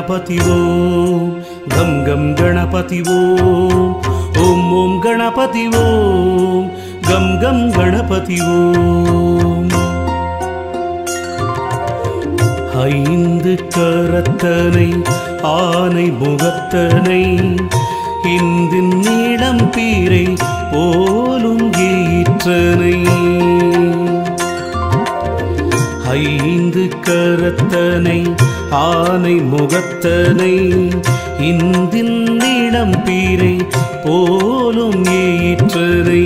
गणपति ॐ गं गं गणपति ॐ ॐ ॐ गणपति ॐ गं गं गणपति ॐ ஐந்து கரத்தனை ஆனை முகத்தனை இந்தின் நீளம் பீரை போலும் ஈற்றனை ஐந்து கரத்தனை ஆனை முகத்தனை இந்தின் நீளம் பீரை போலும் ஈற்றனை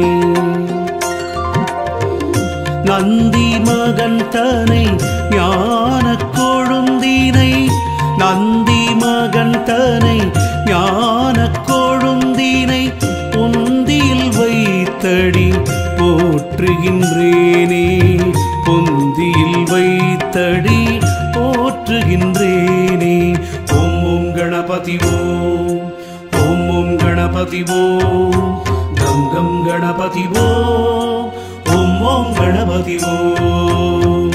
நந்தி மகன் தனை ஞான கொழுந்தினை நந்தி மகன் தனை ஞான கொழுந்தினை பொந்தியில் வைத்தடி போற்றுகின்றேனே பொந்தியில் வைத்தடி போற்றுகின்றேனே ஓம் ஓம் கணபதி ஓம் ஓம் ஓம் கணபதி ஓம் கம் கம் கணபதி ஓம் ஓம் ஓம் கணபதி ஓம்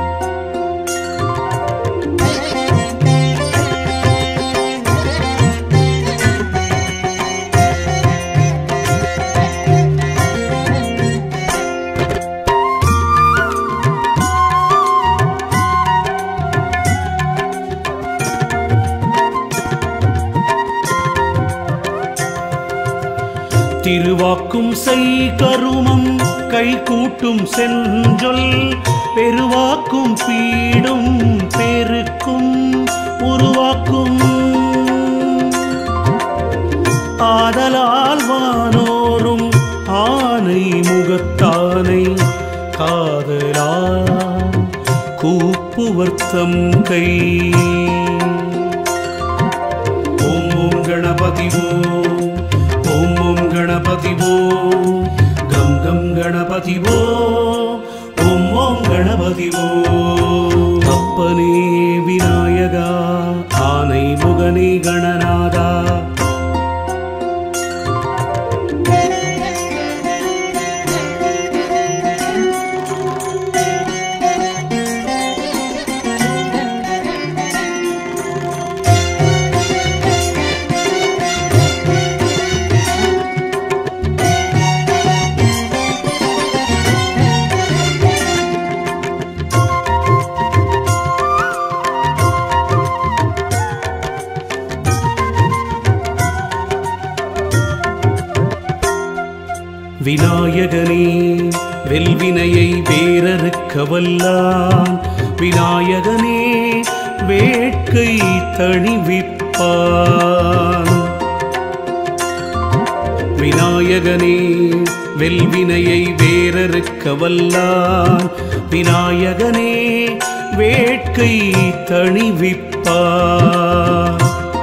திருவாக்கும் செய் கருமம் கை கூட்டும் செஞ்சொல் பெருவாக்கும் பீடும் பெருக்கும் உருவாக்கும் ஆதலால் வானோரும் ஆனை முகத்தானை காதலால் கூப்புவர்த்தம் கை ஓம் ஓம் கணபதி ஓம் ஓம் ஓம் கணபதி ஓம் கம் கம் கணபதி ஓம் ஓம் ஓம் கணபதி ஓம் அப்பனே விநாயகா ஆனை முகனே கணநாதா விநாயகனே வெல்வினையை வேறறுக்க வல்லான் விநாயகனே வேட்கை தணிவிப்பான் விநாயகனே வெல்வினையை வேறறுக்க வல்லான் விநாயகனே வேட்கை தணிவிப்பான்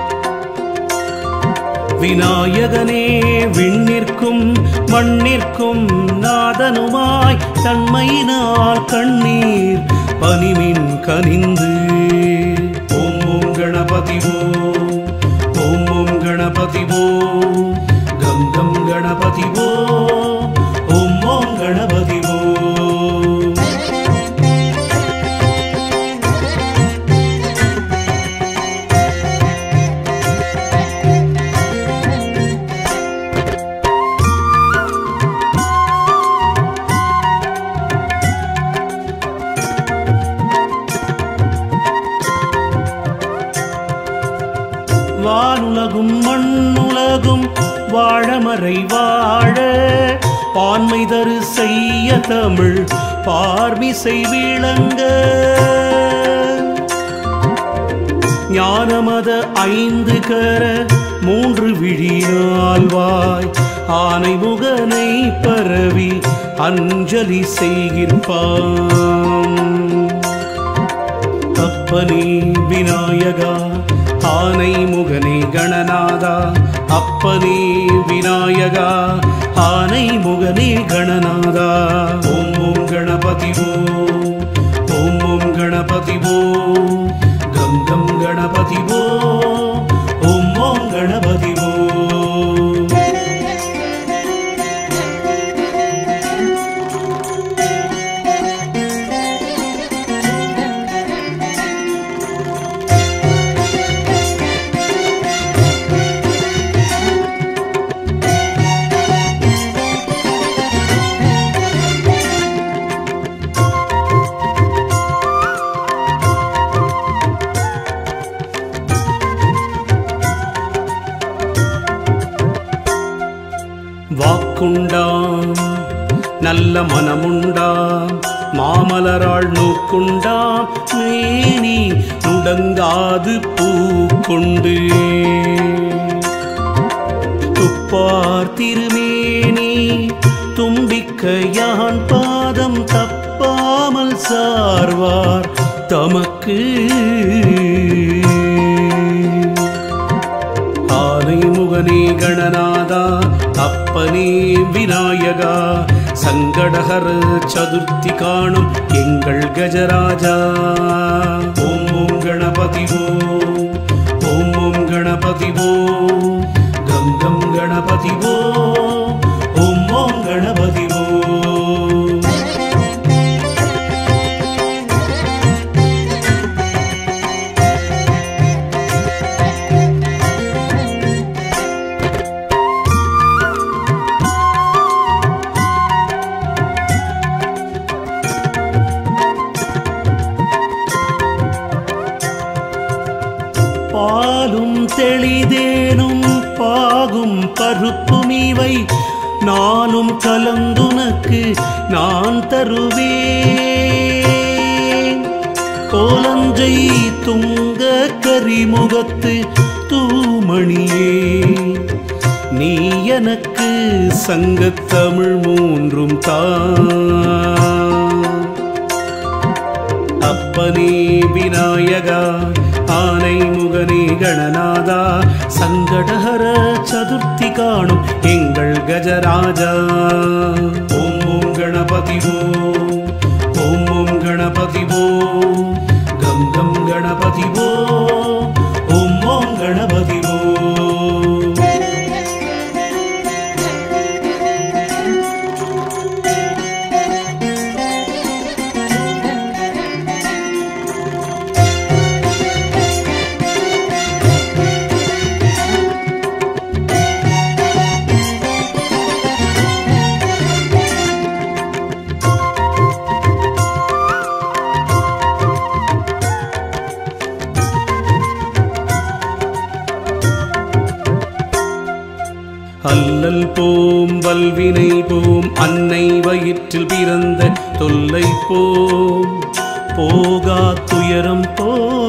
விநாயகனே விண்ணிற்கும் மண்ணிற்கும் நாதனுமாய் தன்மையினால் கண்ணீர் பனிமின் கனிந்து ஓம் ஓம் கணபதி ஓம் ஓம் ஓம் கணபதி ஓம் கம் கம் கணபதி ஓம் ஓம் ஓம் கணபதி ஓம் வானுலகும் மண்ணுலகும் வாழமறை வாழ பான்மை தரு செய்ய தமிழ் பார்மிசை விளங்க ஞானமத ஐந்து கர மூன்று விழியால்வாய் ஆனை முகனை பரவி அஞ்சலி செய்கின்பான் அப்பனே விநாயகா ஆனை முகனே கணநாதா அப்பனே விநாயகா ஆனை முகனே கணநாதா ஓம் ஓம் கணபதி ஓம் ஓம் ஓம் கணபதி ஓம் கம் கம் கணபதி ஓம் ஓம் ஓம் கணபதி ஓம் நல்ல மனமுண்டாம் மாமலராள் நோக்குண்டாம் மேனி நுடங்காது பூக்கொண்டு துப்பார் திருமேனி தும்பிக்கையான் பாதம் தப்பாமல் சார்வார் தமக்கு ஆனை முகனே கணநாதா அப்பனே விநாயகா சங்கடஹர சதுர்த்தி காணும் எங்கள் கஜராஜா ஓம் ஓம் கணபதி ஓம் ஓம் ஓம் கணபதி ஓம் கம் கம் கணபதி ஓம் ஓம் ஓம் கணபதி ஓம் பாலும் தெளிதேனும் பாகும் பருப்பும் இவை நானும் கலந்துனக்கு நான் தருவேன் கோலஞ்சை துங்க கரிமுகத்து தூமணியே நீ எனக்கு சங்கத்தமிழ் மூன்றும் தான் அப்பனே விநாயகா ஆனை முகனே கணநாதா சங்கடஹர சதுர்த்தி காணும் எங்கள் கஜராஜா ஓம் ஓம் கணபதி ஓம் ஓம் ஓம் கணபதி ஓம் கம் கம் கணபதி ஓம் ஓம் ஓம் கணபதி ஓம் அல்லல் போம் வல்வினை போம் அன்னை வயிற்றில் பிறந்த தொல்லை போம் போகா துயரம் போ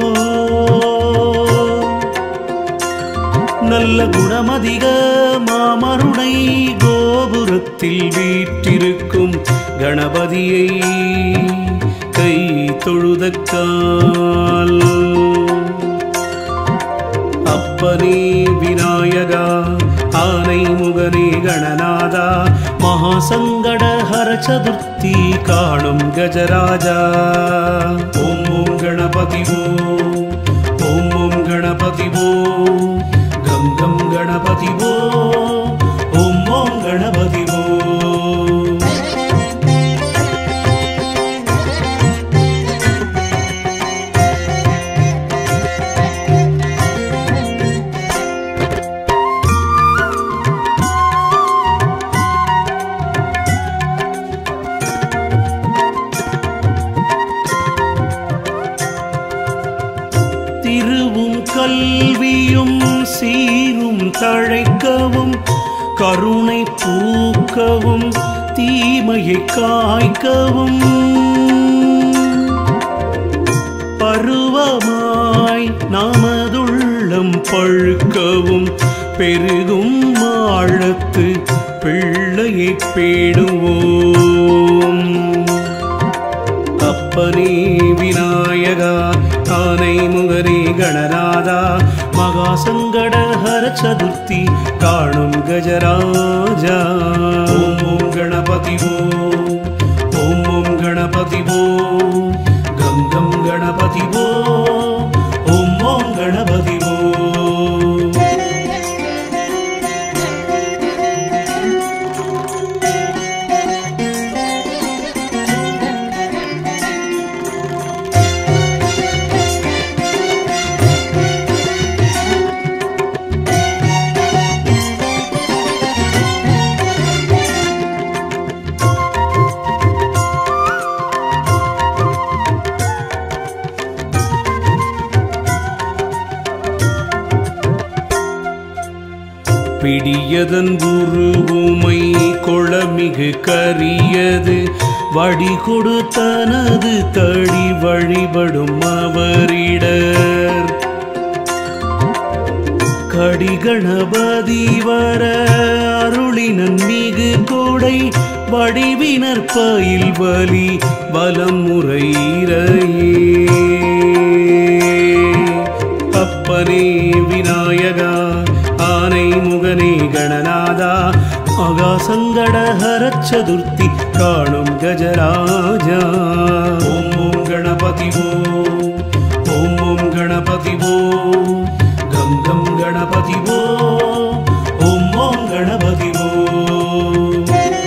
நல்ல குணமதிக மாமருணை கோபுரத்தில் வீற்றிருக்கும் கணபதியை கை தொழுதக்கால் அப்பனே விநாயகா ஆனை முகனே கணநாதா மகாசங்கட ஹர சதுர்த்தி காணும் கஜராஜா ஓம் ஓம் கணபதி ஓம் ஓம் ஓம் கணபதி ஓம் கம் கம் கணபதி ஓம் ஓம் ஓம் கணபதி ஓம் திருவும் கல்வியும் சீரும் தழைக்கவும் கருணை பூக்கவும் தீமையை காய்க்கவும் பருவமாய் நாமதுள்ளம் பழுக்கவும் பெருகும் ஆழத்து பிள்ளையை பேணுவோம் அப்பனே விநாயகா ஆனை முகரே கணநாதா மகாசங்கட ஹர சதுர்த்தி காணும் கஜராஜா ஓம் ஓம் கணபதி ஓம் ஓம் ஓம் கணபதி ஓம் கம் கம் கணபதி ஓம் ஓம் ஓம் கணபதி ஓம் பிடியதன் உருவுமை கொளமிகு கரியது வடி கொடுத்தனது தடி வழிபடும் அவரிடர் கடிகணபதி வர அருளினன் மிகு கொடை வடிவினர் பயில் வலி பலம் முறையிறையே அப்பனே விநாயகா ஆனை முகனே கணநாதா மகா சங்கடஹர சதுர்த்தி காணும் கஜராஜா ஓம் ஓம் கணபதி ஓம் ஓம் ஓம் கணபதி ஓம் கம் கம் கணபதி ஓம் ஓம் ஓம் கணபதி ஓம்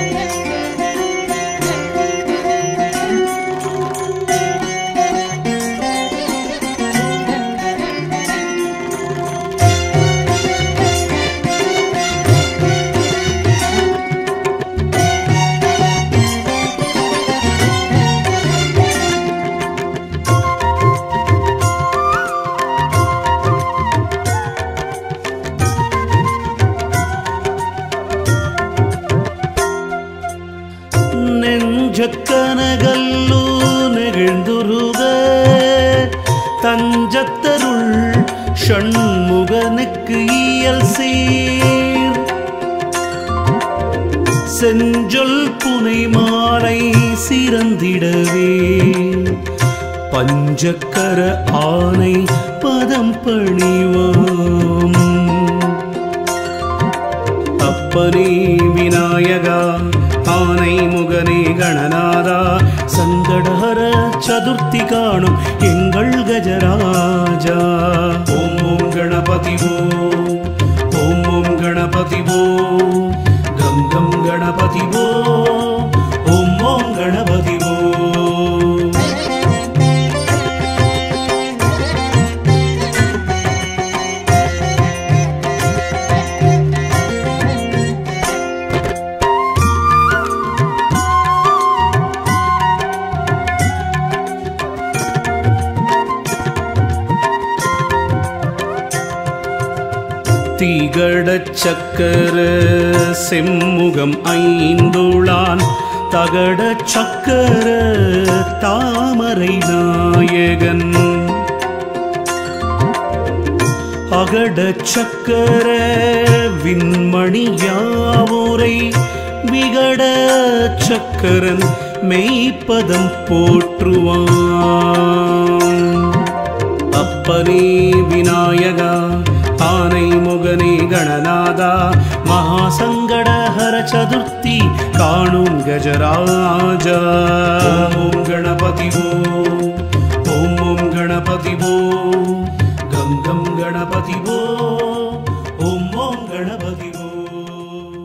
நெஞ்சக்கனகல்லு நெகிழ்ந்துருக தஞ்சத்தருள் ஷண்முகனுக்கு இயல் சீர் செஞ்சொல் புனை மாலை சிறந்திடவே பஞ்சக்கர ஆனை பதம் பணிவாம் அப்பனே விநாயகா ஆனை முகனே கணநாதா சங்கடஹர சதுர்த்தி காணும் எங்கள் கஜராஜா ஓம் ஓம் கணபதி ஓம் ஓம் ஓம் கணபதி ஓம் கம் கம் கணபதி ஓம் ஓம் ஓம் கணபதி ஓம் திகடச் சக்கர செம்முகம் ஐந்துளான் தகடச் சக்கர தாமரை நாயகன் அகடச் சக்கர விண்மணி யாவுரை விகட சக்கரன் மெய்ப்பதம் போற்றுவான் அப்பனே விநாயகா ஆனை முகனே கணநாதா மகாசங்கடஹர சதுர்த்தி காணும் கஜராஜா ஓம் ஓம் கணபதி ஓம் ஓம் ஓம் கணபதி ஓம் கம் கம் கணபதி ஓம் ஓம் ஓம் கணபதி ஓம்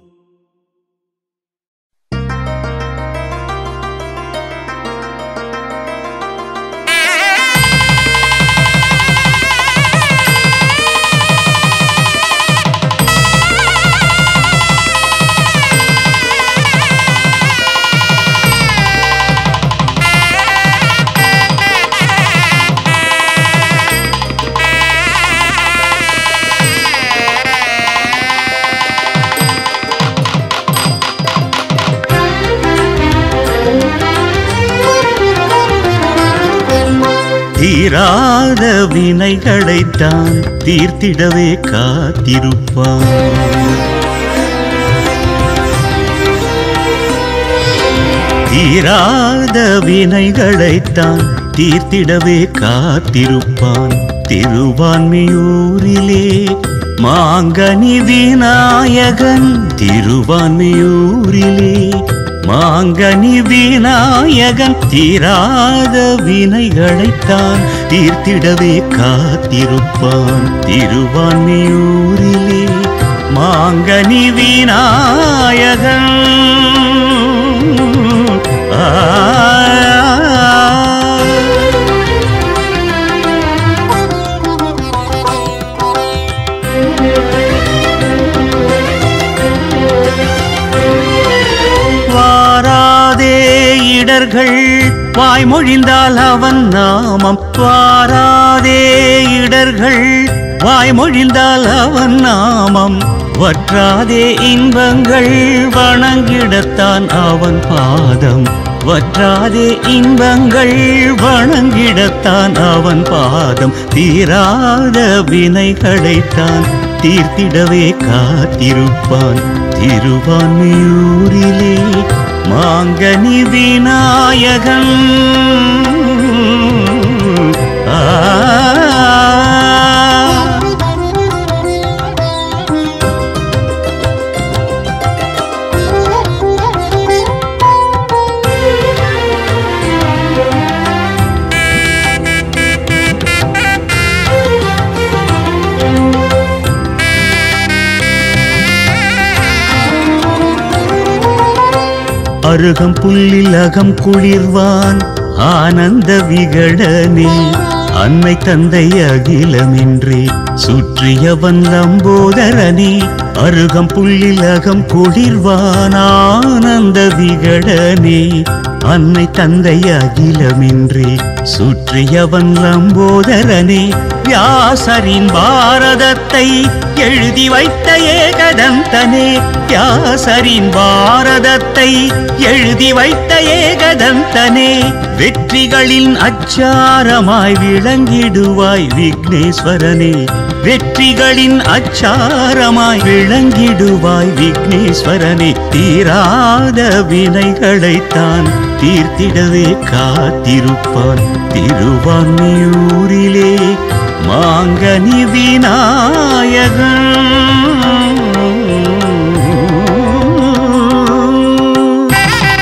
தீராத வினைகளைத்தான் தீர்த்திடவே காத்திருப்பான் தீராத வினைகளைத்தான் தீர்த்திடவே காத்திருப்பான் திருவான்மையூரிலே மாங்கனி விநாயகன் திருவான்மையூரிலே மாங்கனி விநாயகன் தீராத வினைகளைத்தான் தீர்த்திடவே காத்திருப்பான் திருவான்மையூரிலே மாங்கனி விநாயகன் ஆ வாராதே இடர்கள் வாய்மொழிந்தால் அவன் நாமம் வாராதே இடர்கள் வாய்மொழிந்தால் அவன் நாமம் வற்றாதே இன்பங்கள் வணங்கிடத்தான் அவன் பாதம் வற்றாதே இன்பங்கள் வணங்கிடத்தான் அவன் பாதம் தீராத வினைகளைத்தான் தீர்த்திடவே காத்திருப்பான் திருவான்மியூரிலே மாங்கனி விநாயகன் ஆ அருகம் புல்லில் அகம் குளிர்வான் ஆனந்த விகடனே அன்னை தந்தை அகிலமின்றி சுற்றியவன் லம்போதரனே அருகம் புல்லில் அகம் குளிர்வான் ஆனந்த விகடனே அன்னை தந்தை அகிலமின்றி சுற்றியவன் லம்போதரனே வியாசரின் பாரதத்தை எழுதி வைத்த ஏகதந்தனே வியாசரின் பாரதத்தை எழுதி வைத்த ஏகதந்தனே வெற்றிகளின் அச்சாரமாய் விளங்கிடுவாய் விக்னேஸ்வரனே வெற்றிகளின் அச்சாரமாய் விளங்கிடுவாய் விக்னேஸ்வரனே தீராத வினைகளைத்தான் தீர்த்திடவே காத்திருப்பான் திருவான்மியூரிலே மாங்கனி விநாயகன்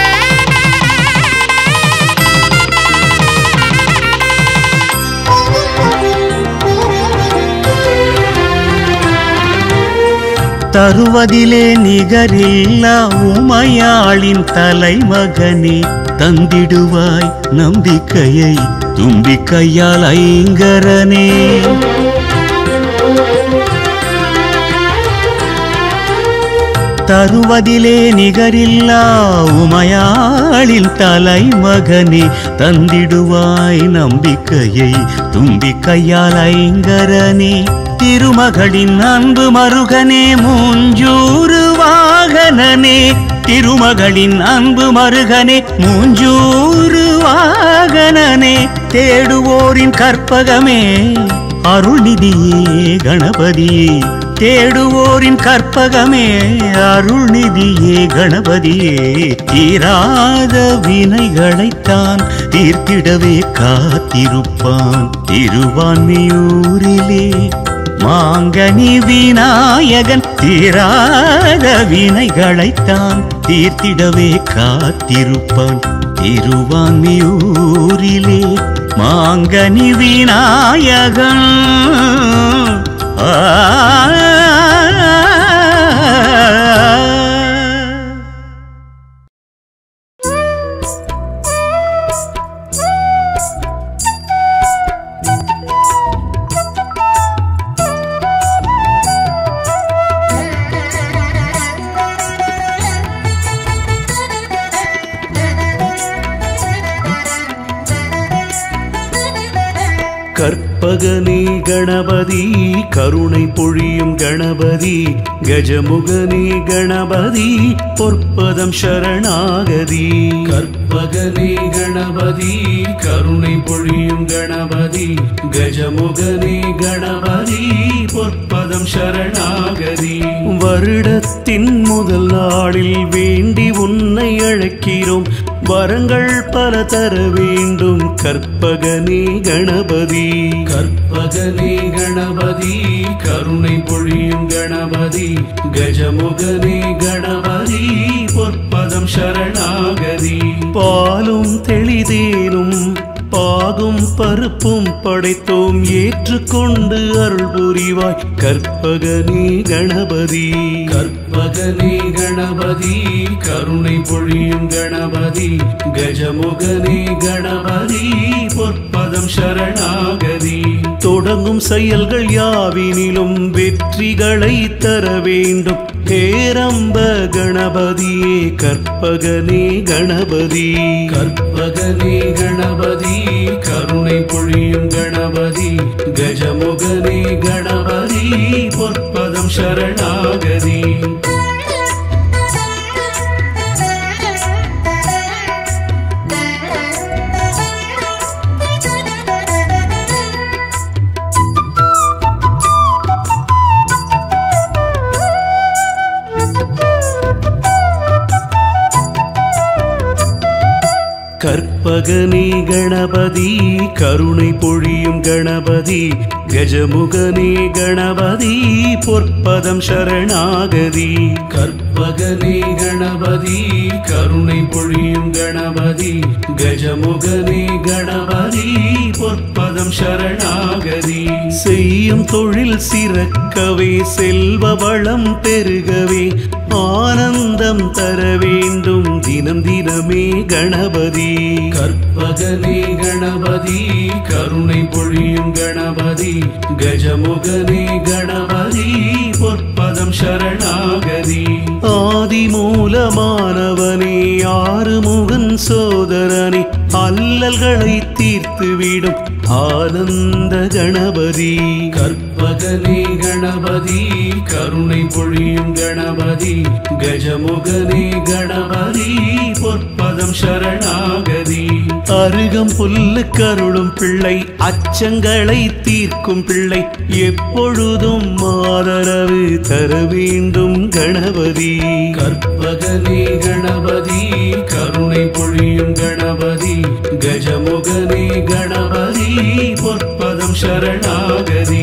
தருவதிலே நிகரில்லா உமையாளின் தலைமகனே தந்திடுவாய் நம்பிக்கையை தும்பிக்கையால் ஐங்கரனே தருவதிலே நிகரில்லா உமையாளின் தலைமகனே தந்திடுவாய் நம்பிக்கையை தும்பிக்கையால் ஐங்கரனே திருமகளின் அன்பு மருகனே மூஞ்சூறு வாகனனே திருமகளின் அன்பு மருகனே மூஞ்சூறு வாகனனே தேடுவோரின் கற்பகமே அருள்நிதியே கணபதியே தேடுவோரின் கற்பகமே அருள்நிதியே கணபதியே தீராத வினைகளைத்தான் தீர்த்திடவே காத்திருப்பான் திருவான்மியூரிலே மாங்கனி விநாயகன் தீராத வினைகளைத்தான் தீர்த்திடவே காத்திருப்பான் திருவான்மியூரிலே மாங்கனி விநாயகன் ஆ கற்பகனே கணபதி கருணை பொழியும் கணபதி கஜமுகனே கணபதி பொற்பதம் சரணாகதி கற்பகனே கணபதி கருணை பொழியும் கணபதி கஜமுகனே கணபதி பொற்பதம் சரணாகதி வருடத்தின் முதல் நாளில் வேண்டி உன்னை அழைக்கிறோம் வரங்கள் பல தர வேண்டும் கற்பகனே கணபதி கற்பகனே கணபதி கருணை பொழியும் கணபதி கஜமுகனே கணபதி பொற்பதம் சரணாகதி பாலும் தெளிதேனும் பாகும் பருப்பும் படைத்தோம் ஏற்றுக்கொண்டு அருள் புரிவாய் கற்பகனே கணபதி கற்பகனே கணபதி கருணை பொழியும் கணபதி கஜமுகனே கணபதி பொற்பதம் சரணாகதி தொடங்கும் செயல்கள் யாவினிலும் வெற்றிகளை தர வேண்டும் பேரம்ப கணபதியே கற்பகனே கணபதி கற்பகனே கணபதி கருணை பொழியும் கணபதி கஜமுகனே கணபதி பொற்பதம் சரணாகதி கற்பகனே கணபதி கருணை பொழியும் கணபதி கஜமுகனே கணபதி பொற்பதம் சரணாகதி கற்பகனே கணபதி கருணை பொழியும் கணபதி கஜமுகனே கணபதி பொற்பதம் சரணாகதி செய்யும் தொழில் சிறக்கவே செல்வ வளம் பெருகவே ஆனந்தம் தர வேண்டும் தினம் தினமே கணபதி கற்பகனே கணபதி கருணை பொழியும் கணபதி கஜமுகனே கணபதி பொற்பதம் சரணாகதி ஆதி மூலமானவனே ஆறுமுகன் சோதரனே அல்லல்களை தீர்த்துவிடும் ஆனந்த கணபதி கற்பகனே கணபதி கருணை பொழியும் கணபதி கஜமுகனே கணபதி பொற்பதம் சரணாகதி அருகம் புல்லு கருளும் பிள்ளை அச்சங்களை தீர்க்கும் பிள்ளை எப்பொழுதும் ஆதரவு தர வேண்டும் கணபதி கற்பகனே கணபதி கருணை பொழியும் கணபதி கஜமுகனே கணபதி பொற்பதம் சரணாகதி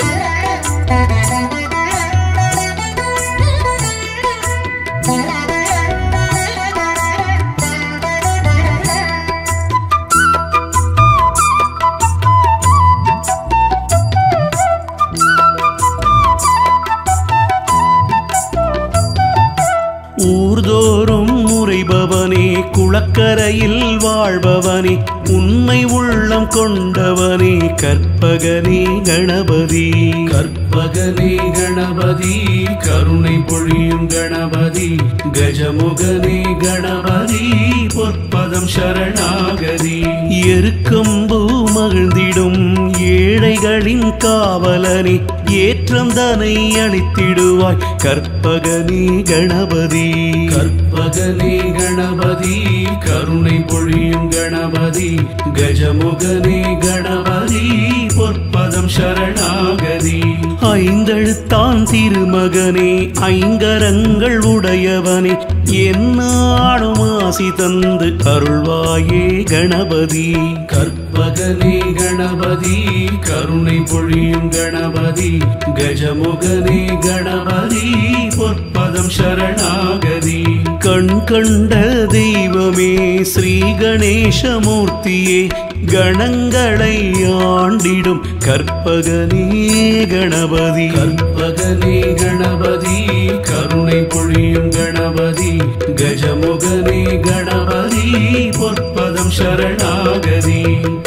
ஊர்தோறும் முறைபவனே குளக்கரையில் வாழ்பவனே உண்மை உள்ளம் கொண்டவனே கற்பகனே கணபதி கற்பகனே கணபதி கருணை பொழியும் கணபதி கஜமுகனே கணபதி பொற்பதம் சரணாகதி எருக்கம்பூ மகிழ்ந்திடும் ஏழைகளின் காவலனே ஏற்றம் தனை அளித்திடுவாய் கற்பகனே கணபதி கற்பகனே கணபதி கருணை பொழியும் கணபதி கஜமுகனே கணபதி பொற்பதம் சரணாகதி ஐந்தெழுத்தான் திருமகனே ஐங்கரங்கள் உடையவனே என்னாடும் ஆசி தந்து அருள்வாயே கணபதி கற்பகனே கணபதி கருணை பொழியும் கணபதி கஜமுகனே கணபதி பொற்பதம் சரணாகதி கண் கண்ட தெய்வமே ஸ்ரீ கணேசமூர்த்தியே கணங்களை ஆண்டிடும் கற்பகனே கணபதி கற்பகனே கணபதி கருணை பொழியும் கணபதி கஜமுகனே கணபதி பொற்பதம் சரணாகதி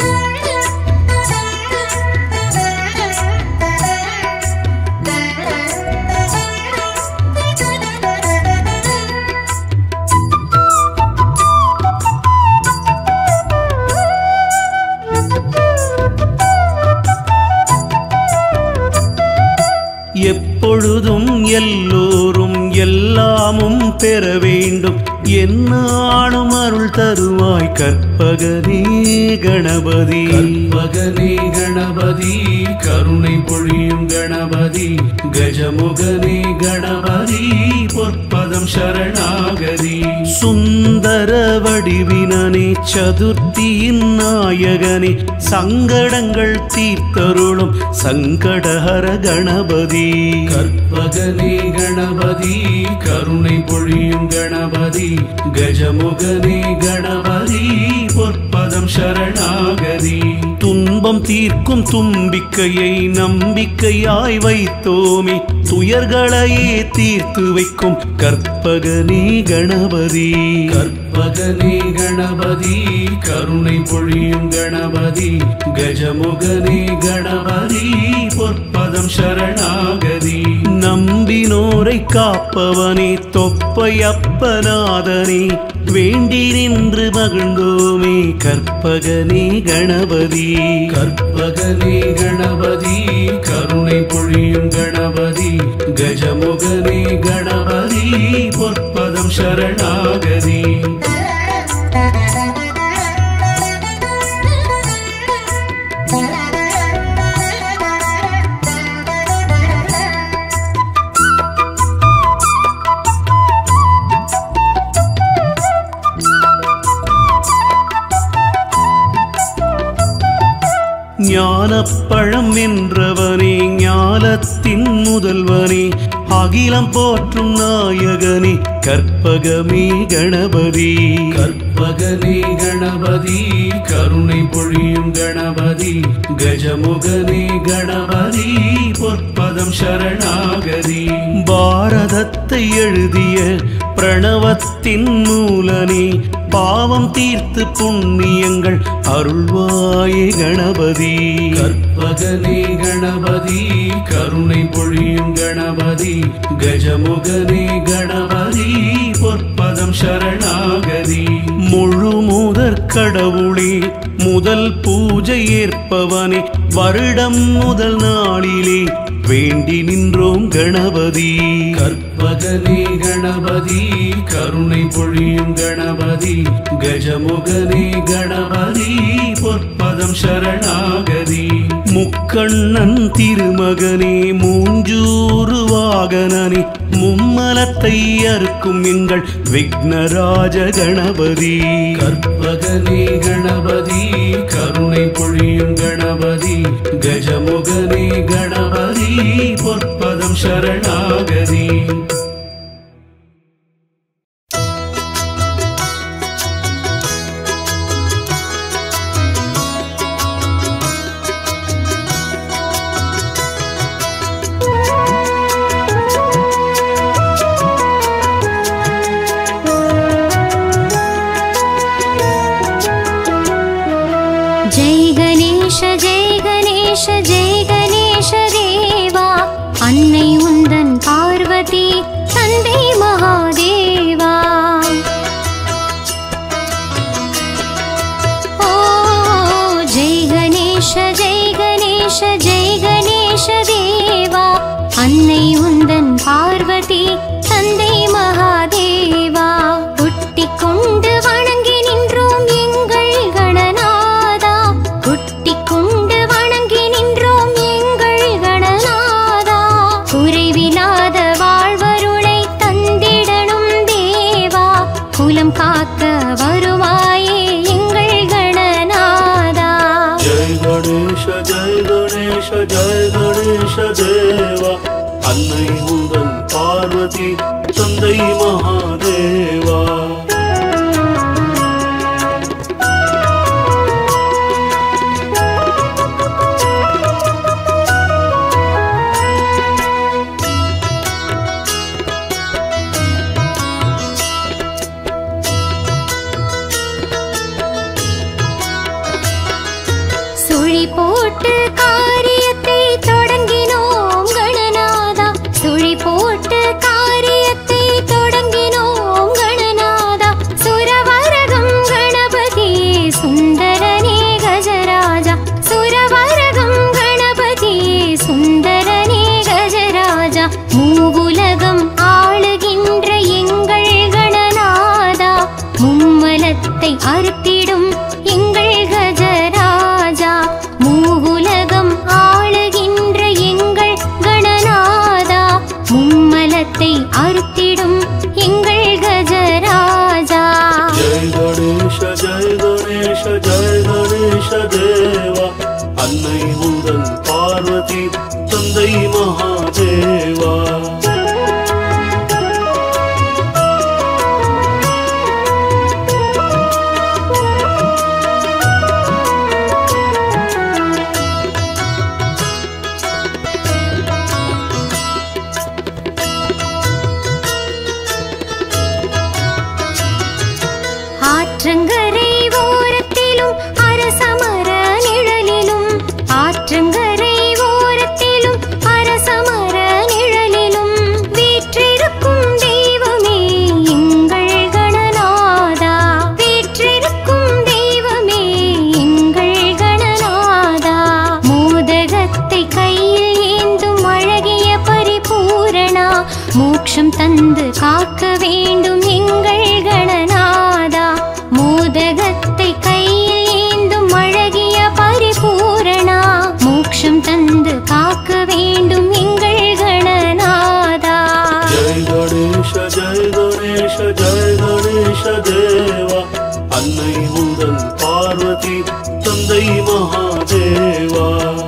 எப்பொழுதும் எல்லோரும் எல்லாமும் பெற வேண்டும் என்னாலும் அருள் தருவாய் கற்பகனே கணபதி கற்பகனே கணபதி கருணை பொழியும் கணபதி கஜமுகனே கணபதி பொற்பதம் சரணாகதி சுந்தர வடிவினனே சதுர்த்தியின் நாயகனே சங்கடங்கள் தீர்த்தருளும் சங்கடஹர கணபதி கற்பகனே கணபதி கருணை பொழியும் கணபதி கஜமுகனே கணபதி பொற்பதம் சரணாகதி துன்பம் தீர்க்கும் தும்பிக்கையை நம்பிக்கையாய் வைத்தோமே துயர்களையே தீர்த்து வைக்கும் கற்பகனே கணபதி கற்பகனே கணபதி கருணை பொழியும் கணபதி கஜமுகனே கணபதி பொற்பதம் சரணாகதி நம்பினோரை காப்பவனே தொப்பையப்பநாதனே வேண்டி நின்று மகிழ்ந்தோமே கற்பகனே கணபதி கற்பகனே கணபதி கருணை பொழியும் கணபதி கஜமுகனே கணபதி பொற்பதம் சரணாகதி ஞானப்பழம் வென்றவனே ஞானத்தின் முதல்வனே அகிலம் போற்றும் நாயகனே கற்பகமே கணபதி கற்பகனே கணபதி கருணை பொழியும் கணபதி கஜமுகனே கணபதி பொற்பதம் சரணாகதி பாரதத்தை எழுதிய பிரணவத்தின் மூலனே பாவம் தீர்த்து புண்ணியங்கள் அருள்வாயே கணபதி கற்பகனே கணபதி கருணை பொழியும் கணபதி கஜமுகனே கணபதி பொற்பதம் சரணாகதி முழு முதற் கடவுளே முதல் பூஜை ஏற்பவனே வருடம் முதல் நாளிலே வேண்டி நின்றோம் கணபதி கற்பகனே கணபதி கருணை பொழியும் கணபதி கஜமுகனே கணபதி பொற்பதம் சரணாகதி முக்கண்ணன் திருமகனே மூஞ்சூறு வாகனனே மும்மலத்தை அறுக்கும் எங்கள் விக்னராஜ கணபதி கற்பகனே கணபதி கருணை பொழியும் கணபதி கஜமுகனே கணபதி பொற்பதம் சரணாகதி जय गणेश जय गणेश जय गणेश देवा அன்னை உந்தன் பார்வதி தந்தை மகாதேவா ஓ ஜெய் கணேஷ ஜெய் கணேஷ ஜெய் கணேஷ தேவா அன்னை உந்தன் பார்வதி தந்தை மகாதேவா ஒட்டிக் கொண்டு வணங்கி நின்றோம் எங்கள் கணநாதா ஒட்டிக் கொண்டு வணங்கி நின்றோம் எங்கள் கணநாதா குறைவில்லாத வாழ்வருளை தந்திடணும் தேவா குலம் காக்க வருவாயே எங்கள் கணநாதா ஜெய் கணேஷ ஜெய் கணேஷ ஜெய் கணேஷ தேவா அன்னை உந்தன் பார்வதி தந்தை மகாதேவா சுழி போட்டு காரியத்தை தொடங்கினோம் கணநாதா சுழி போட்டு காரியத்தை தொடங்கினோம் கணநாதா சுரவரகம் கணபதி சுந்தரனே கஜராஜா சுரவரகம் கணபதி சுந்தரனே கஜராஜா மூவுலகம் ஆளுகின்ற எங்கள் கணநாதா மும்மலத்தை அறுத்திடும் எங்கள் கஜராஜா மூவுலகம் ஆளுகின்ற எங்கள் கணநாதா மும்மலத்தை அறுத்திடும் எங்கள் கஜராஜா ஜெய் கணேஷ ஜெய் கணேஷ ஜெய் கணேஷ தேவா அன்னை உந்தன் பார்வதி தந்தை மகாதேவா ஆற்றங்கரை ஓரத்திலும் அரசமர நிழலிலும் ஆற்றங்கரை ஓரத்திலும் அரசமர நிழலிலும் வீற்றிருக்கும் தெய்வமே எங்கள் கணநாதா வீற்றிருக்கும் தெய்வமே எங்கள் கணநாதா மோதகத்தை கையில் ஏந்தும் அழகிய பரிபூரணா மோட்சம் தந்து காக்க வேண்டும் எங்கள் கணநாதா மோதகத்தை கையில் ஏந்தும் அழகிய பரிபூரணா மோட்சம் தந்து காக்க வேண்டும் எங்கள் கணநாதா ஜெய் கணேஷ ஜெய் கணேஷ ஜெய் கணேஷ தேவா அன்னை உந்தன் பார்வதி தந்தை தந்தை மகாதேவா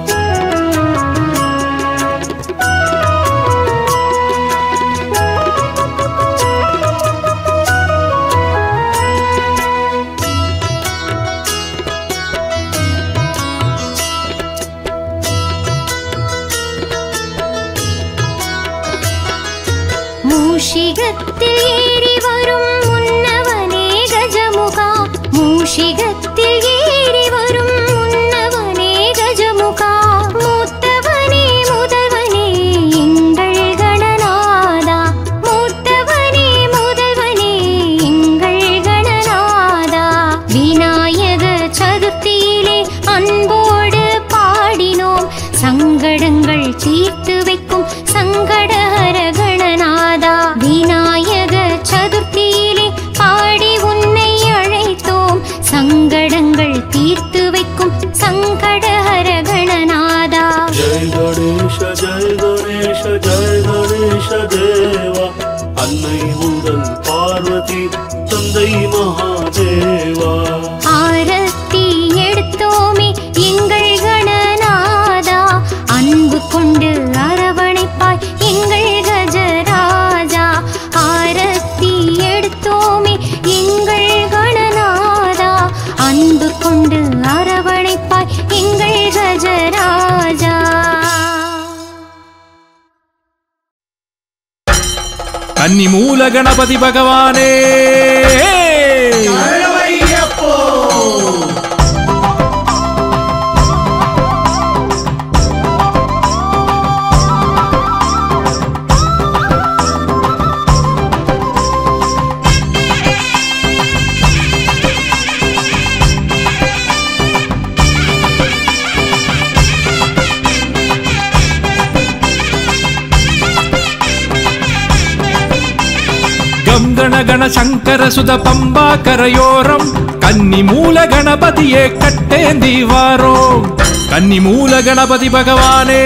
மூஷிகத்தில் ஏறி வரும் முன்னவனே கஜமுகா மூஷிகத்தில் ஏறி வரும் முன்னவனே கஜமுகா மூத்தவனே முதல்வனே எங்கள் கணநாதா மூத்தவனே முதல்வனே எங்கள் கணநாதா விநாயக சதுர்த்தியிலே அன்போடு பாடினோம் சங்கடங்கள் தீர்த்து வைக்கும் சங்கடஹர கணநாதா விநாயக சதுர்த்தியிலே பாடி உன்னை அழைத்தோம் சங்கடங்கள் தீர்த்து வைக்கும் சங்கடஹர கணநாதா ஜெய் கணேஷ ஜெய் கணேஷ ஜெய் கணேஷ தேவா அன்னை முதல் பார்வதி தந்தை மகாதேவா ஆரத்தி எடுத்தோமே எங்கள் கணநாதா அன்பு கொண்டு அரவணைப்பாய் எங்கள் கஜராஜா ஆரத்தி எடுத்தோமே எங்கள் கணநாதா அன்பு கொண்டு அரவணைப்பாய் எங்கள் கஜராஜா கன்னி மூல கணபதி பகவானே கம் கண கண சங்கர சுத பம்பா கரையோரம் கன்னி மூல கணபதியே கட்டேந்தி வாரோம் கன்னி மூல கணபதி பகவானே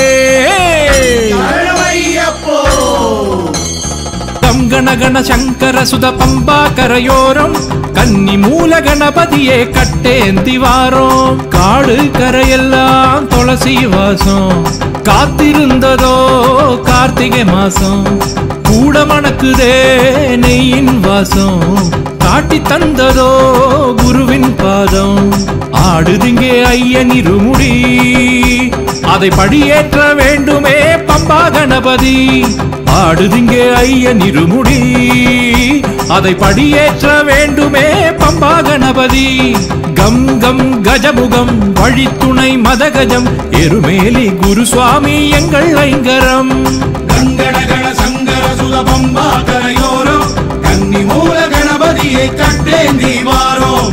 கம் கண கண சங்கர சுத பம்பா கரையோரம் கன்னி மூல கணபதியே கட்டேந்தி வாரோம் காடு கரையெல்லாம் துளசி வாசம் காத்திருந்ததோ கார்த்திகை மாசம் கூட மணக்குதே நெய்யின் வாசம் காட்டி தந்ததோ குருவின் பாதம் ஆடுதிங்கே ஐயன் இருமுடி அதை படியேற்ற வேண்டுமே பம்பா கணபதி ஆடுதிங்கே ஐயன் இருமுடி அதை படியேற்ற வேண்டுமே பம்பா கணபதி கம் கம் கஜமுகம் வழித்துணை மதகஜம் எருமேலி குருசுவாமி எங்கள் ஐங்கரம் கங்கடகண சங்கர சுலபம்பா கரையோரம் கன்னி மூல கணபதியை கட்டேந்தி வாரோம்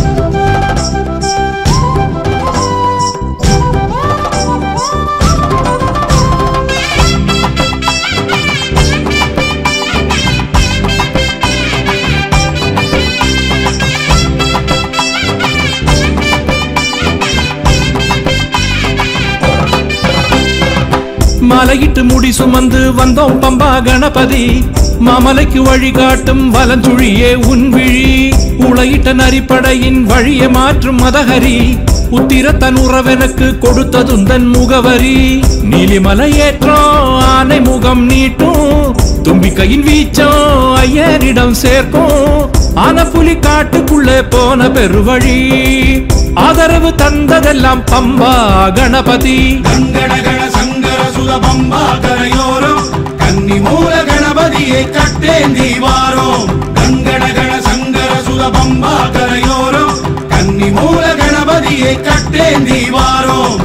மலையிட்டு முடி சுமந்து வந்தோம் பம்பா கணபதி மாமலைக்கு வழிகாட்டும் வலஞ்சுழியே உன் விழி உளையிட்ட நரிப்படையின் வழியை மாற்றும் மதஹரி உத்திர தன் உறவெனக்கு கொடுத்ததுந்தன் முகவரி நீலிமலை ஏற்றம் ஆனை முகம் நீட்டும் தும்பிக்கையின் வீச்சம் ஐயனிடம் சேர்க்கும் ஆனப்புலி காட்டுக்குள்ளே போன பெருவழி ஆதரவு தந்ததெல்லாம் பம்பா கணபதி கங்கடகண சங்கர சுலபம்பா கரையோரம் கன்னி மூல கணபதியை கட்டேந்தி வாரோம் கங்கடகண சங்கர சுலபம்பா கரையோரம் கன்னி மூல கணபதியை கட்டேந்தி வாரோம்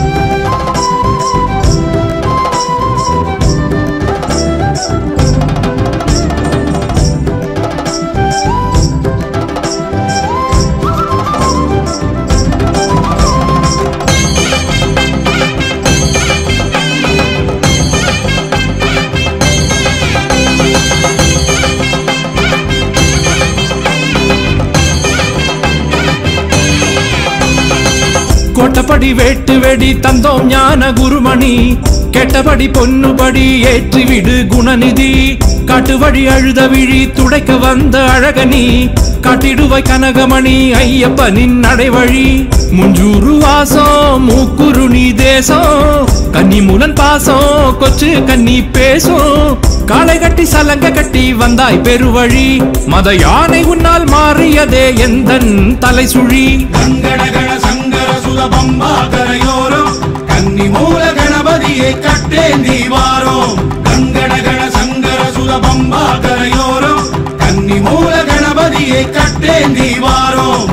கோட்டப்படி வேட்டு வெடி தந்தோம் ஞான குருமணி கெட்டபடி பொன்னுபடி ஏற்றிவிடு குணநிதி காட்டு வழி அழுத விழி துடைக்க வந்த அழகனி காட்டிடுவாய் கனகமணி ஐயப்பனின் நடைவழி முஞ்சூறு வாசம் மூக்குருணி தேசம் கன்னிமூலன் பாசம் கொச்சு கன்னி பேசும் காளை கட்டி சலங்க கட்டி வந்தாய் பெருவழி மத யானை உன்னால் மாறியதே எந்தன் தலை சுழி கங்கடகண சங்கர சுத பம்பா கரையோரம் கன்னி மூல கணபதியை கட்டேந்தி வாரோம் கங்கடகண சங்கர சுத பம்பா கரையோரம் கன்னி மூல கணபதியை கட்டேந்தி வாரோம்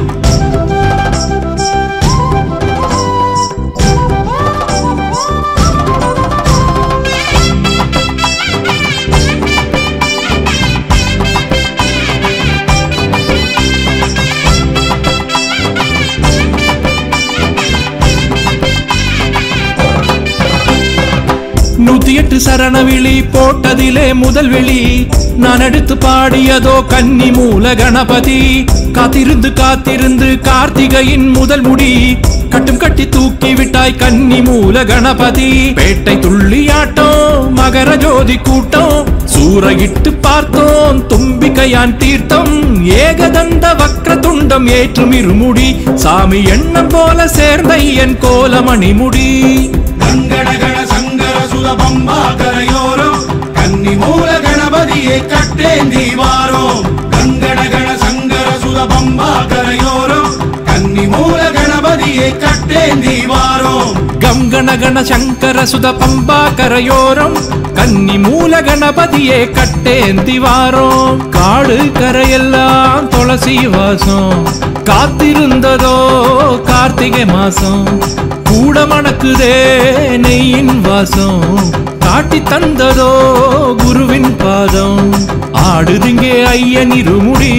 நூத்தி எட்டு சரணவிழி போட்டதிலே முதல் வெளி நான் எடுத்து பாடியதோ கன்னி மூல கணபதி காத்திருந்து காத்திருந்து கார்த்திகையின் முதல் முடி கட்டும் கட்டி தூக்கி விட்டாய் கன்னி மூல கணபதி பேட்டை துள்ளியாட்டம் மகர ஜோதி கூட்டம் சூறையிட்டு பார்த்தோம் தும்பிக்கையான் தீர்த்தம் ஏகதந்த வக்ர துண்டம் ஏற்றும் இருமுடி சாமி எண்ணம் போல சேர்ந்த என் கோலமணி முடி கங்கடகண சங்கர சுத பம்பா கரையோரம் கன்னி மூல கணபதியை கட்டேந்தி வாரோம் கங்கடகண சங்கர சுத பம்பா கரையோரம் கன்னி மூல கணபதியை கட்டேந்தி வாரோம் கம் கணகண சங்கர சுத பம்பா கரையோரம் கன்னி மூல கணபதியே கட்டேந்தி வாரோம் காடு கரையெல்லாம் துளசி வாசம் காத்திருந்ததோ கார்த்திகை மாசம் கூட மணக்குதே நெய்யின் வாசம் காட்டி தந்ததோ குருவின் பாதம் ஆடுதிங்கே ஐயன் இருமுடி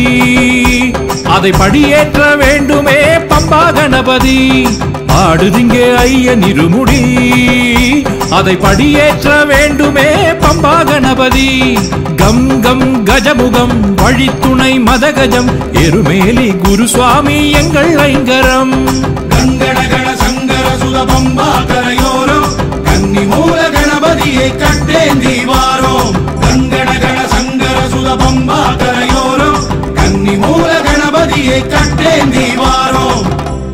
அதை படியேற்ற வேண்டுமே பம்பா கணபதி ஆடுதிங்கே ஐயன் இருமுடி அதை படியேற்ற வேண்டுமே பம்பா கணபதி கம் கம் கஜமுகம் வழித்துணை மதகஜம் எருமேலி குருசுவாமி எங்கள் ஐங்கரம் கங்கடகண சங்கர சுத பம்பா கரையோரம் கன்னி மூல கணபதியை கட்டேந்தி வாரோம் கங்கடகண சங்கர சுத பம்பா கரையோரம் கன்னி மூல கணபதியை கட்டேந்தி வாரோம்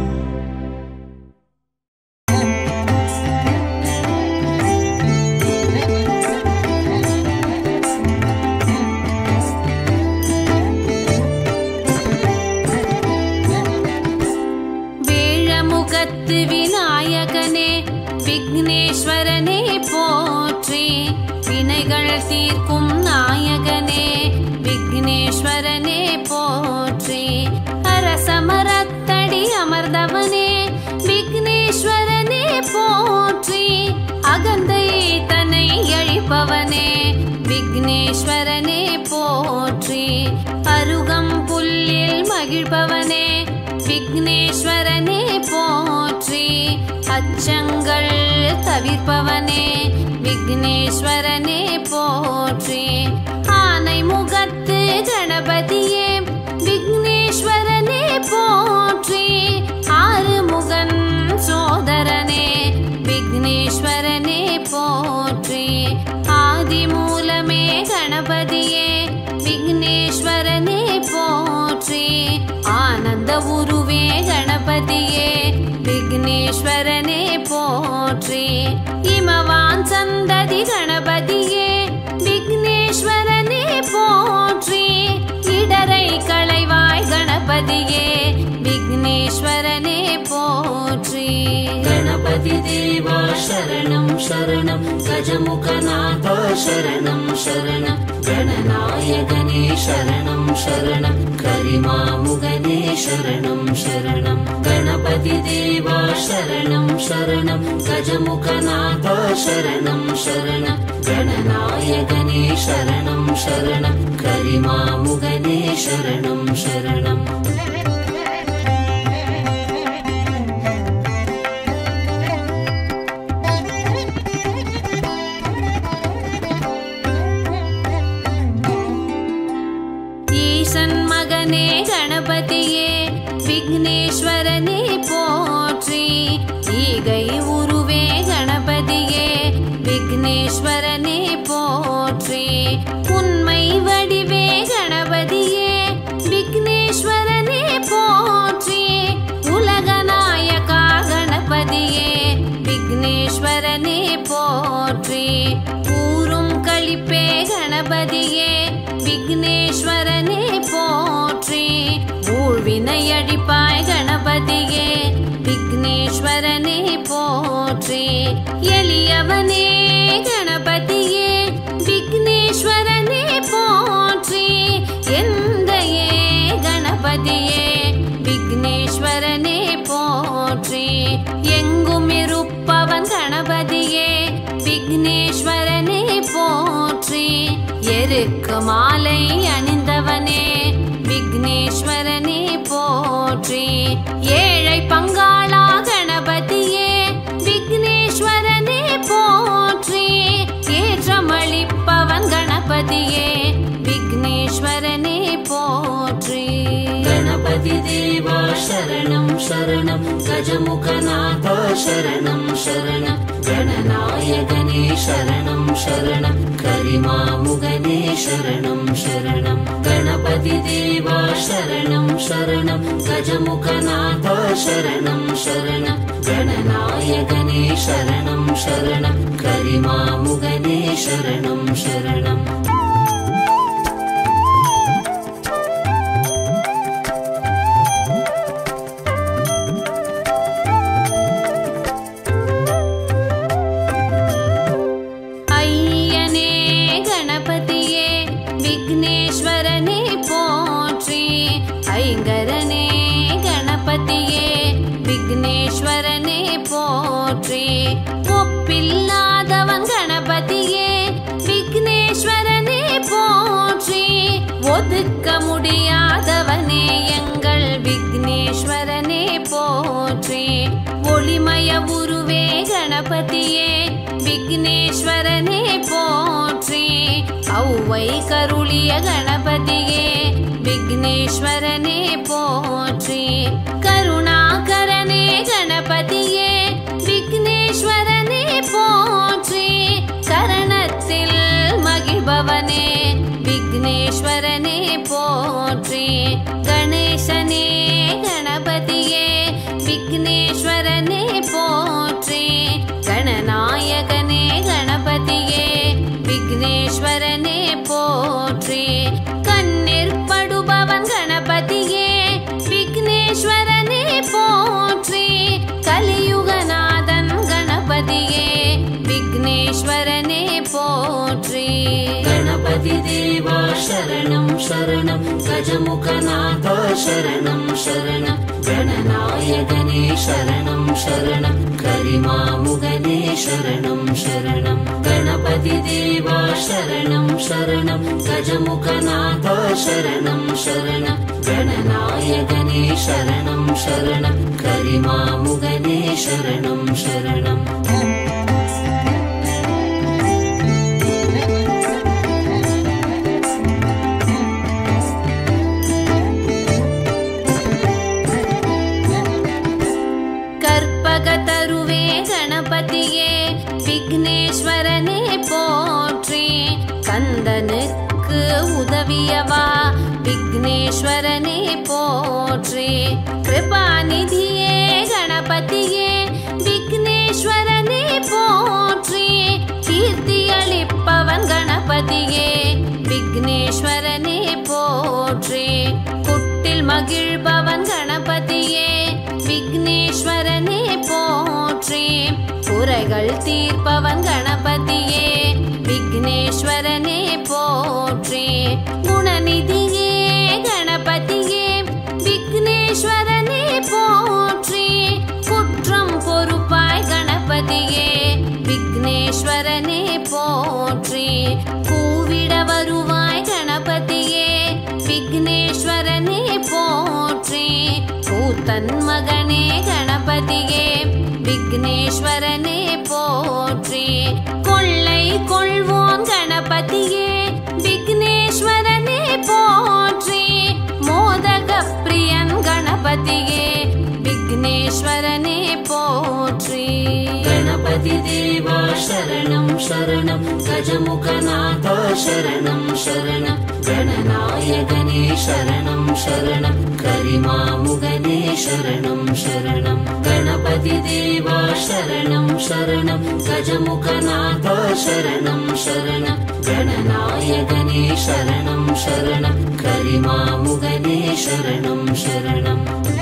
வேழமுகத்து விநாயகனே விக்னேஸ்வரனே போற்றி வினைகள் தீர்க்கும் நாயகனே விக்னேஸ்வரனே போற்றி அரசமரத்தடி அமர்ந்தவனே விக்னேஸ்வரனே போற்றி அகந்தை தன்னை அழிப்பவனே விக்னேஸ்வரனே போற்றி அருகம் புல்லில் மகிழ்பவனே விக்னேஸ்வரனே போற்றி அச்சங்கள் தவிர்ப்பவனே விக்னேஸ்வரனே போற்றி ஆனை முகத்து கணபதியே விக்னேஸ்வரனே போற்றி ஆறுமுகன் சோதரனே விக்னேஸ்வரனே போற்றி ஆதி மூலமே கணபதியே விக்னேஸ்வரனே போற்றி ஆனந்த உருவே கணபதியே விக்னேஸ்வரனே போற்றி இமவான் சந்ததி கணபதியே விக்னேஸ்வரனே போற்றி இடரை களைவாய் கணபதியே விக்னேஸ்வரனே போற்றி गणपति देवा शरणं शरणं गजमुखनाथा शरणं शरणं गणनायकने शरणं शरणं करिमामुगने शरणं शरणं गणपति देवा शरणं शरणं गजमुखनाथा शरणं शरणं गणनायकने शरणं शरणं करिमामुगने शरणं शरणम् ஈசன் மகனே கணபதியே விக்னேஸ்வரனே போற்றி ஈகை உருவே கணபதியே விக்னேஸ்வரனே போற்றி உண்மை வடிவே கணபதியே விக்னேஸ்வரனே போற்றி உலகநாயக கணபதியே விக்னேஸ்வரனே போற்றி ஊரும் கழிப்பே கணபதியே விக்னேஸ்வரனே போற்றி ஊழ்வினை அடிப்பாய் கணபதியே விக்னேஸ்வரனே போற்றி எளியவனே கணபதியே விக்னேஸ்வரனே போற்றி எந்தையே கணபதியே விக்னேஸ்வரனே போற்றி எங்கும் இருப்பவன் கணபதியே விக்னேஸ்வரனே போற்றி எருக்கு மாலை அணிந்தவனே விக்னேஸ்வரனே போற்றி ஏழை பங்காளா கணபதியே விக்னேஸ்வரனே போற்றி ஏற்றமளிப்பவன் கணபதியே விக்னேஸ்வரனே போற்றி गणपति देवा शरणं शरणं गजमुखनाथा शरणं शरणं गणनायकने शरणं शरणं करिमामुगने शरणं शरणं गणपति देवा शरणं शरणं गजमुखनाथा शरणं शरणं गणनायकने शरणं शरणं करिमामुगने शरणं शरणम् ஐயனே கணபதியே விக்னேஸ்வரனே போற்றி ஐங்கரனே கணபதியே விக்னேஸ்வரனே போற்றி ஒப்பில்லாதவன் கணபதியே விக்னேஸ்வரனே போற்றி ஒதுக்க முடியாதவனே எங்கள் விக்னேஸ்வரனே போற்றி ஒளிமய உருவே கணபதியே விக்னேஸ்வரனே போற்றி ஔவை கருளிய கணபதியே விக்னேஸ்வரனே போற்றி கருணாகரனே கணபதியே விக்னேஸ்வரனே போற்றி கரணத்தில் மகிழ்பவனே விக்னேஸ்வரனே போற்றி கணேசனே கணபதியே விக்னேஸ்வரனே போற்றி கணநாயகனே கணபதியே விக்னேஸ்வரனே போற்றி கண்ணிற்படுபவன் கணபதியே விக்னேஸ்வரனே போற்றி கலியுகநாதன் கணபதியே விக்னேஸ்வரனே போற்றி गणपति देवा शरणं शरणं गजमुखनाथा शरणं शरणं गणनायकने शरणं शरणं करिमामुगने शरणं शरणं गणपति देवा शरणं शरणं गजमुखनाथा शरणं शरणं गणनायकने शरणं शरणं करिमामुगने शरणं शरणम् கற்பகத்தருவே கணபதியே விக்னேஸ்வரனே போற்றி கந்தனுக்கு உதவியவா விக்னேஸ்வரனே போற்றி கிருபாநிதியே கணபதியே விக்னேஸ்வரனே போற்றி கீர்த்தி அளிப்பவன் கணபதியே விக்னேஸ்வரனே போற்றி குட்டில் மகிழ்பவன் கணபதியே விக்னேஸ்வரனே போற்றி குறைகள் தீர்ப்பவன் கணபதியே விக்னேஸ்வரனே போற்றி குணநிதியே கணபதியே விக்னேஸ்வரனே போற்றி குற்றம் பொறுப்பாய் கணபதியே விக்னேஸ்வரனே போற்றி கூவிட வருவாய் கணபதியே விக்னேஸ்வரனே போற்றி கூத்தன் மகனே கணபதியே விக்னேஸ்வரனே போற்றி கொள்ளை கொள்வோம் கணபதியே விக்னேஸ்வரனே போற்றி மோதக பிரியன் கணபதியே விக்னேஸ்வரனே போற்றி गणपति गणपति देवा शरणं शरणं गजमुखनाथा शरणं शरणं गणनायकने शरणं शरणं करिमामुगने शरणं शरणं गणपति देवा शरणं शरणं गजमुखनाथा शरणं शरणं गणनायकने शरणं शरणं करिमामुगने शरणं शरणम्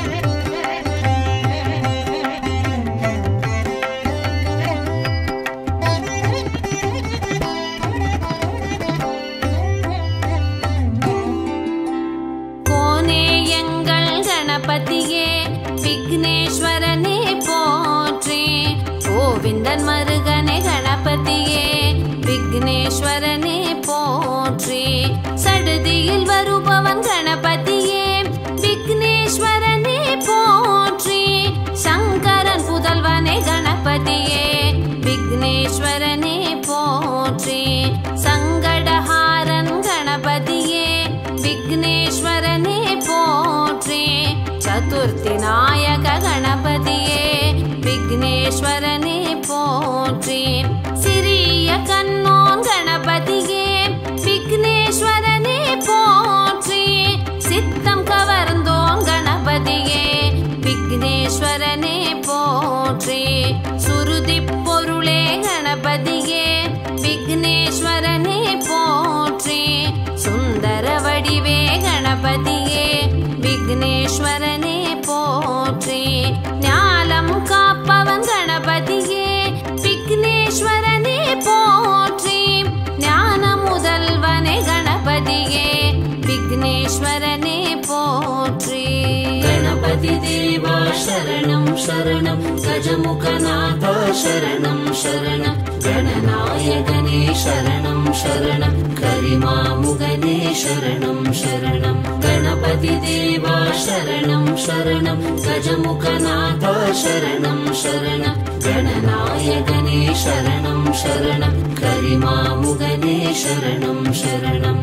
கோனே எங்கள் கணபதியே விக்னேஸ்வரனே போற்றி கோவிந்தன் மருகனே கணபதியே விக்னேஸ்வரனே போற்றி சடுதியில் வருபவன் கணபதியே விக்னேஸ்வரனே போற்றி சங்கரன் புதல்வனே கணபதியே விக்னேஸ்வரனே போற்றி சங்கடஹாரன் கணபதியே விக்னேஸ்வரனே போற்றி சதுர்த்தி நாயக கணபதியே விக்னேஸ்வரனே போற்றி சிறிய கண்ணோன் கணபதியே விக்னேஸ்வரனே போற்றி சித்தம் கவர்ந்தோன் கணபதியே விக்னேஸ்வரனே போற்றி சுருதி பொருளே கணபதியே விக்னேஸ்வரனே போற்றி சுந்தர வடிவே கணபதியே விக்னேஸ்வரனே போற்றி ஞாலம் காப்பவன் கணபதியே விக்னேஸ்வரனே போற்றி ஞான முதல்வனே கணபதியே விக்னேஸ்வரனே போற்றி गणपति देवा शरणं शरणं गजमुखनाथा शरणं शरणं गणनायकने शरणं शरणं करिमामुगने शरणं शरणं गणपति देवा शरणं शरणं गजमुखनाथा शरणं शरणं गणनायकने शरणं शरणं करिमामुगने शरणं शरणम्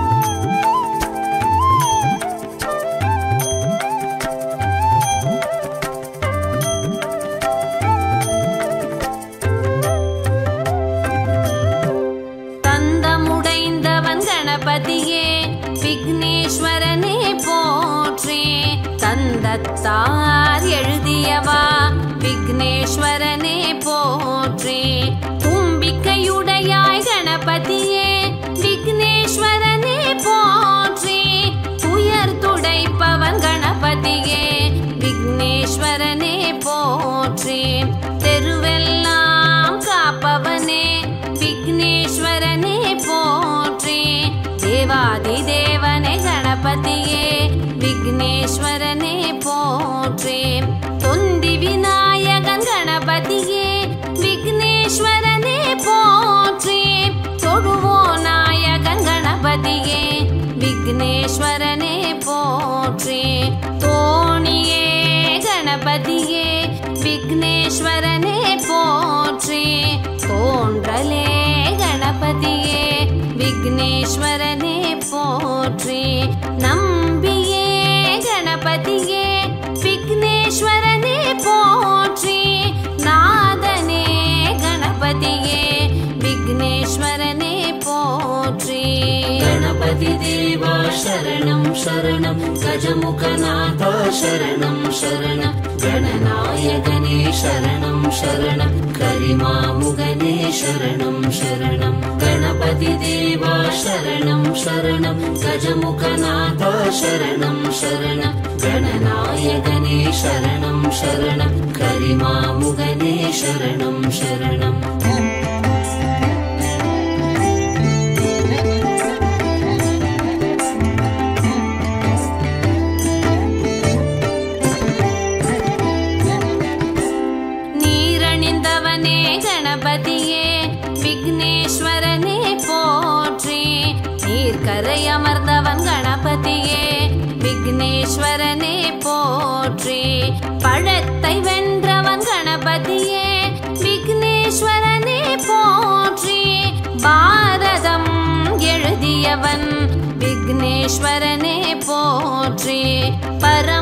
தந்தமுடைந்தவன் கணபதியே விக்னேஸ்வரனே போற்றி தந்தத்தார் எழுதியவா விக்னேஸ்வரனே போற்றி தும்பிக்கையுடையாய் கணபதியே விக்னேஸ்வரனே போற்றி துயர் துடைப்பவன் கணபதியே விக்னேஸ்வரனே போற்றி தெருவெல்லாம் காப்பவனே விக்னேஸ்வரனே போற்றி தேவாதி தேவனே கணபதியே விக்னேஸ்வரனே போற்றி தொந்தி விநாயகன் கணபதியே விக்னேஸ்வரனே போற்றி தொழுவோ நாயகன் கணபதியே விக்னேஸ்வரனே போற்றி தோணியே கணபதியே விக்னேஸ்வரனே போற்றி தோன்றலே கணபதியே விக்னேஸ்வரனே போற்றி நம்பியே கணபதியே விக்னேஸ்வரனே போற்றி நாதனே கணபதியே விக்னேஸ்வரனே போற்றி गणपति देवा शरणं शरणं गजमुखनाथा शरणं शरणं गणनायकने शरणं शरणं करिमामुगने शरणं शरणं गणपति देवा शरणं शरणं गजमुखनाथा शरणं शरणं गणनायकने शरणं शरणं करिमामुगने शरणं शरणम् நீரணிந்தவனே கணபதியே விக்னேஸ்வரனே போற்றி நீர்க்கரை அமர்ந்தவன் கணபதியே விக்னேஸ்வரனே போற்றி பழத்தை வென்றவன் கணபதியே விக்னேஸ்வரனே போற்றி பாரதம் எழுதியவன் விக்னேஸ்வரனே போற்றி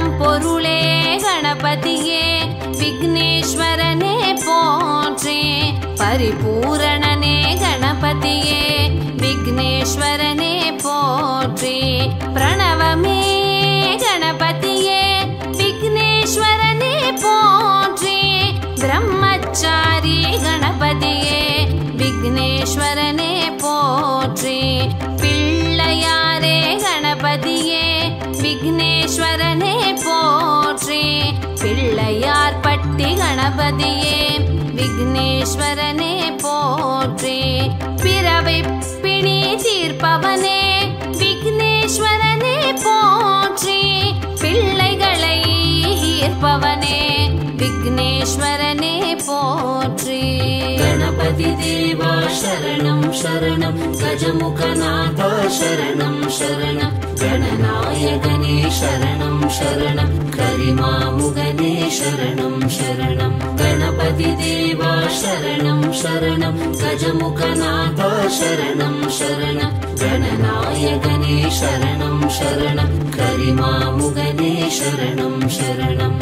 பரம்பொருளே கணபதியே விக்னேஸ்வரனே போற்றி பரிபூரணனே கணபதியே விக்னேஸ்வரனே போற்றி பிரணவமே கணபதியே விக்னேஸ்வரனே போற்றி பிரம்மச்சாரி கணபதியே விக்னேஸ்வரனே போற்றி பிள்ளையாரே கணபதியே விக்னேஸ்வரனே போற்றி பிள்ளையார் பட்டி கணபதியே விக்னேஸ்வரனே போற்றி பிறவை பிணி தீர்ப்பவனே விக்னேஸ்வரனே போற்றி பிள்ளைகளை ஈர்ப்பவனே விக்னேஸ்வரனே போற்றி गणपति देवा शरणं शरणं गजमुखनाथा शरणं शरणं गणनायकने शरणं शरणं करिमामुगने शरणं शरणं गणपति देवा शरणं शरणं गजमुखनाथा शरणं शरणं गणनायकने शरणं शरणं करिमामुगने शरणं शरणम्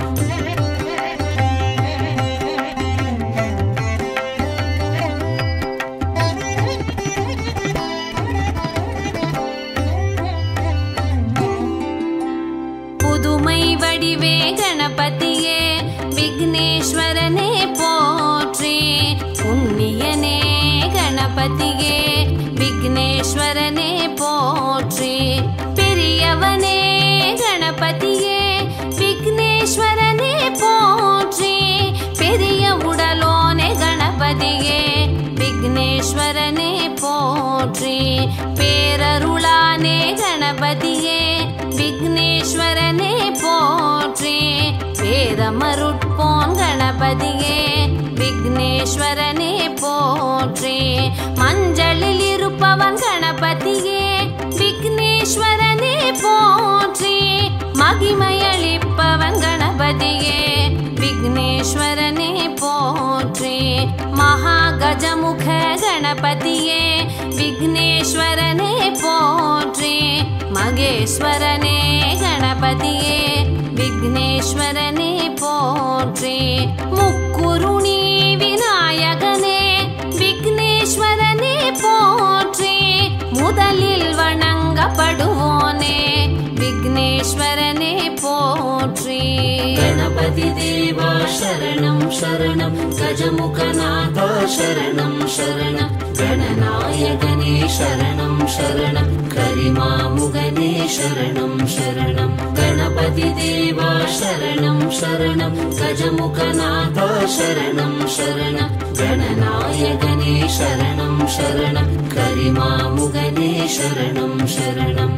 புதுமை வடிவே கணபதியே விக்னேஸ்வரனே போற்றி புண்ணியனே கணபதியே விக்னேஸ்வரனே போற்றி பெரியவனே கணபதியே விக்னேஸ்வரனே போற்றி பெரிய உடலோனே கணபதியே விக்னேஸ்வரனே போற்றி பேரருளானே கணபதியே விக்னேஸ்வரனே போற்றி வேதமருட்போன் கணபதியே விக்னேஸ்வரனே போற்றி மஞ்சளில் இருப்பவன் கணபதியே விக்னேஸ்வரனே போற்றி மகிமையளிப்பவன் கணபதியே விக்னேஸ்வரனே போற்றி மகா கஜமுக கணபதியே விக்னேஸ்வரனே போற்றி மகேஸ்வரனே கணபதியே விக்னேஸ்வரனே போற்றி முக்குருணி விநாயகனே விக்னேஸ்வரனே போற்றி முதலில் வணங்கப்படுவோனே விக்னேஸ்வரனே போற்றி गणपति देवा शरणं शरणं गजमुखनाथा शरणं शरणं गणनायकने शरणं शरणं करिमामुगने शरणं शरणं गणपति देवा शरणं शरणं गजमुखनाथा शरणं शरणं गणनायकने शरणं शरणं करिमामुगने शरणं शरणम्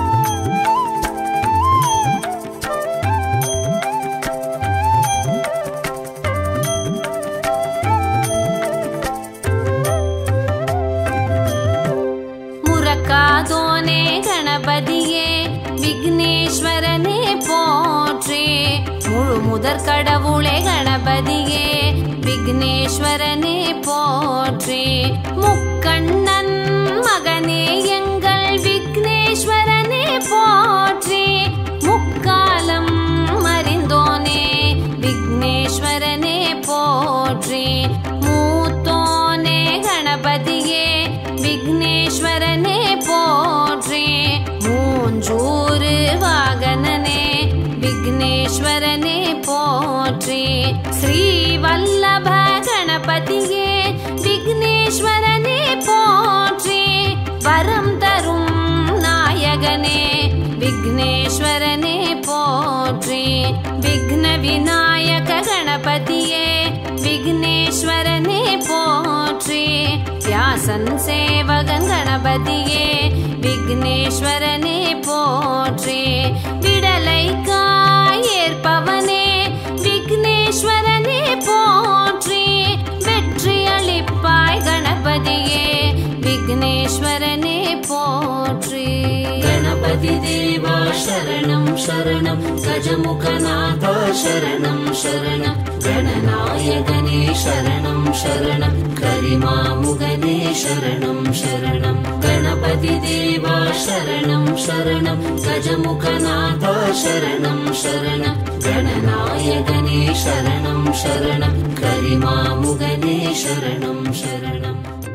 முறக்காதோனே கணபதியே விக்னேஸ்வரனே போற்றி முழு முதற் கடவுளே கணபதியே விக்னேஸ்வரனே போற்றி முக்கண்ணன் மகனே எங்கள் விக்னேஸ்வரனே போற்றி முக்காலம் அறிந்தோனே விக்னேஸ்வரனே போற்றி மூத்தோனே கணபதியே விக்னேஸ்வரனே போற்றி மூஞ்சூறு வாகனனே விக்னேஸ்வரனே போற்றி ஸ்ரீ வல்லப கணபதியே விக்னேஸ்வரனே போற்றி வரம் தரும் நாயகனே விக்னேஸ்வரனே போற்றி விக்ன விநாயக கணபதியே விக்னேஸ்வரனே போற்றி வியாசன் சேவகன் கணபதியே விக்னேஸ்வரனே போற்றி விடலை காயேற்பவனே விக்னேஸ்வரனே போற்றி வெற்றி அளிப்பாய் கணபதியே விக்னேஸ்வரனே போற்றி गणपति देवा शरणं शरणं गजमुखनाथा शरणं शरणं गणनायकने शरणं शरणं करिमामुगने शरणं शरणं गणपति देवा शरणं शरणं गजमुखनाथा शरणं शरणं गणनायकने शरणं शरणं करिमामुगने शरणं शरणं शरणम्